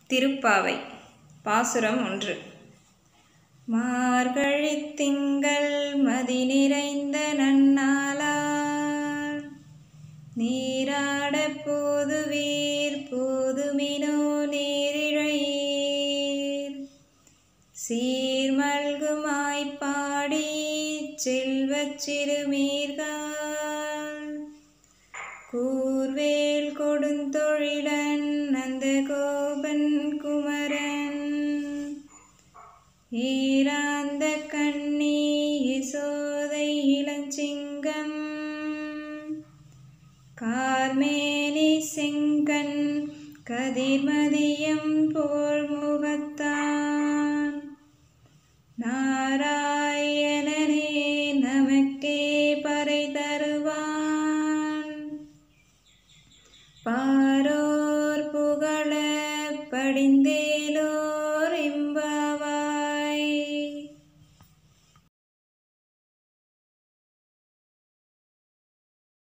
திருப்பாவை பாசுரம் ஒன்று மார்கழித் திங்கள் மதி நிறைந்த நன்னாளால் நீராடப் போதுவீர் போதுமினோ நேரிழையீர் சீர்மல்குமாய்ப் பாடி செல்வச் சிறுமீர்கள் கூர்வேல் கொடுந்தொழிலன் அந்த கோபன் குமரன் ஈராந்த கண்ணி யசோதை இளஞ்சிங்கம் கார்மேனி செங்கன் கதிர்மதியம் போல் முகத்தான் நாராயணனே நமக்கே பறை தருவான் பாரோர் புகழ படிந்தே